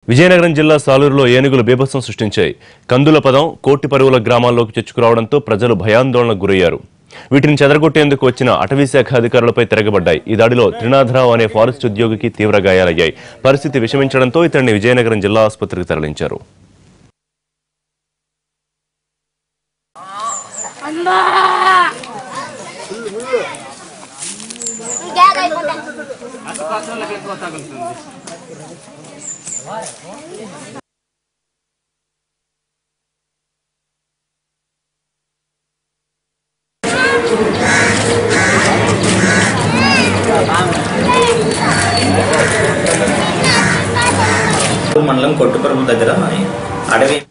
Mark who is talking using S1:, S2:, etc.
S1: విజయనగరం జిల్లా సాలూరులో ఏనుగులు బీభత్సం సృష్టించాయి కందుల పదం కోటి పరువుల గ్రామాల్లోకి చొచ్చుకురావడంతో ప్రజలు భయాందోళనకు గురయ్యారు వీటిని చెదరగొట్టేందుకు వచ్చిన అటవీ శాఖ అధికారులపై తిరగబడ్డాయి ఈ దాడిలో త్రినాథరావు అనే ఫారెస్ట్ ఉద్యోగికి తీవ్ర గాయాలయ్యాయి పరిస్థితి విషమించడంతో ఇతన్ని విజయనగరం జిల్లా ఆసుపత్రికి తరలించారు
S2: మండలం కొట్టుపరుపు దగ్గర అడవి